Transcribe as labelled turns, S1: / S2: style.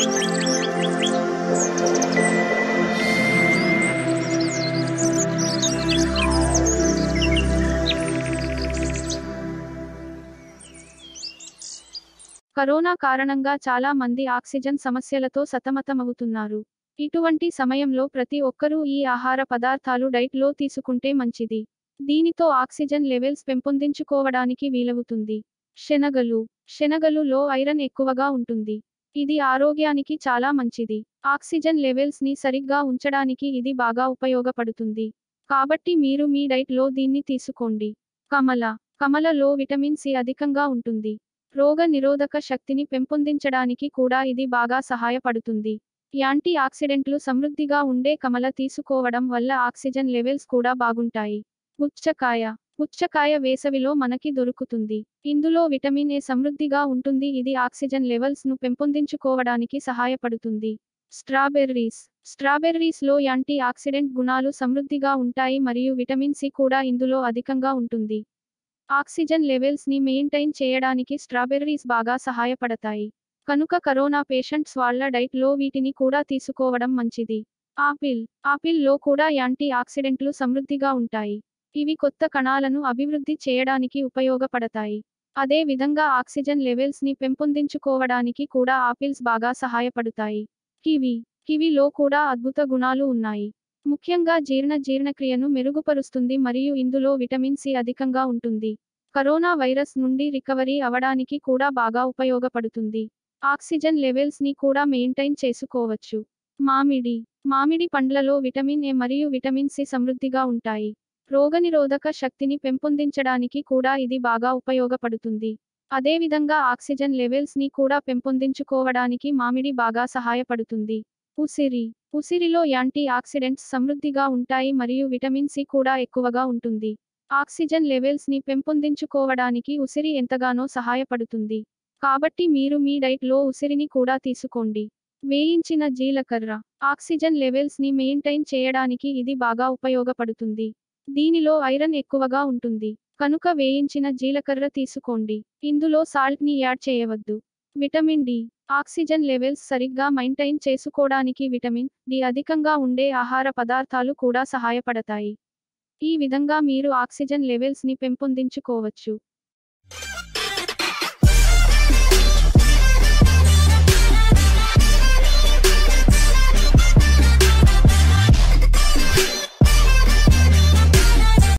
S1: corona కారణంగా చాలా మంది ఆక్సిజన్ సమస్యలతో సతమతమవుతున్నారు ఇటువంటి సమయంలో ప్రతి ఒక్కరూ ఈ ఆహార పదార్థాలు డైట్ లో తీసుకుంటే మంచిది దీనితో ఆక్సిజన్ లెవెల్స్ పెంపొందించుకోవడానికి వీలవుతుంది శనగలు శనగలు లో ఐరన్ ఎక్కువగా ఉంటుంది ఇది ఆరోగ్యానికి చాలా మంచిది ఆక్సిజన్ లెవెల్స్ ని సరిగ్గా ఉంచడానికి ఇది బాగా ఉపయోగపడుతుంది కాబట్టి మీరు మీ డైట్ లో దీన్ని తీసుకోండి కమల కమలలో విటమిన్ సి అధికంగా ఉంటుంది రోగ నిరోధక శక్తిని పెంపొందించడానికి కూడా ఇది బాగా సహాయపడుతుంది యాంటీ ఆక్సిడెంట్లు సమృద్ధిగా ఉండే కమల తీసుకోవడం వల్ల ఆక్సిజన్ లెవెల్స్ కూడా బాగుంటాయి పుచ్చకాయ పుచ్చకాయ వేసవిలో మనకి దొరుకుతుంది ఇందులో విటమిన్ ఏ సమృద్ధిగా ఉంటుంది ఇది ఆక్సిజన్ లెవెల్స్ ను పెంపొందించుకోవడానికి సహాయపడుతుంది స్ట్రాబెర్రీస్ స్ట్రాబెర్రీస్ లో యాంటీ ఆక్సిడెంట్ గుణాలు సమృద్ధిగా ఉంటాయి మరియు విటమిన్ సి కూడా ఇందులో అధికంగా ఉంటుంది ఆక్సిజన్ లెవెల్స్ ని మెయింటైన్ చేయడానికి స్ట్రాబెర్రీస్ బాగా సహాయపడతాయి కనుక కరోనా పేషెంట్స్ వాళ్ళ డైట్ లో వీటిని కూడా తీసుకోవడం మంచిది ఆపిల్ ఆపిల్ లో కూడా యాంటీ ఆక్సిడెంట్లు సమృద్ధిగా ఉంటాయి ఇవి కొత్త కణాలను అభివృద్ధి చేయడానికి ఉపయోగపడతాయి అదే విధంగా ఆక్సిజన్ లెవెల్స్ ని పెంపొందించుకోవడానికి కూడా ఆపిల్స్ బాగా సహాయపడతాయి కివి కివిలో కూడా అద్భుత గుణాలు ఉన్నాయి ముఖ్యంగా జీర్ణ జీర్ణక్రియను మెరుగుపరుస్తుంది మరియు ఇందులో విటమిన్ సి అధికంగా ఉంటుంది కరోనా వైరస్ నుండి రికవరీ అవడానికి కూడా బాగా ఉపయోగపడుతుంది ఆక్సిజన్ లెవెల్స్ ని కూడా మెయింటైన్ చేసుకోవచ్చు మామిడి మామిడి పండ్లలో విటమిన్ ఏ మరియు విటమిన్ సి సమృద్ధిగా ఉంటాయి రోగనిరోధక శక్తిని పెంపొందించడానికి కూడా ఇది బాగా ఉపయోగపడుతుంది అదేవిధంగా ఆక్సిజన్ లెవెల్స్ ని కూడా పెంపొందించుకోవడానికి మామిడి బాగా సహాయపడుతుంది ఉసిరి ఉసిరిలో యాంటీ ఆక్సిడెంట్స్ సమృద్ధిగా ఉంటాయి మరియు విటమిన్ సి కూడా ఎక్కువగా ఉంటుంది ఆక్సిజన్ లెవెల్స్ ని పెంపొందించుకోవడానికి ఉసిరి ఎంతగానో సహాయపడుతుంది కాబట్టి మీరు మీ డైట్ లో ఉసిరిని కూడా తీసుకోండి వేయించిన జీలకర్ర ఆక్సిజన్ లెవెల్స్ ని మెయింటైన్ చేయడానికి ఇది బాగా ఉపయోగపడుతుంది దీనిలో ఐరన్ ఎక్కువగా ఉంటుంది కనుక వేయించిన జీలకర్ర తీసుకోండి ఇందులో సాల్ట్ ని యాడ్ చేయవద్దు విటమిన్ డి ఆక్సిజన్ లెవెల్స్ సరిగ్గా మెయింటైన్ చేసుకోవడానికి విటమిన్ డి అధికంగా ఉండే ఆహార పదార్థాలు కూడా సహాయపడతాయి ఈ విధంగా మీరు ఆక్సిజన్ లెవెల్స్ ని పెంపొందించుకోవచ్చు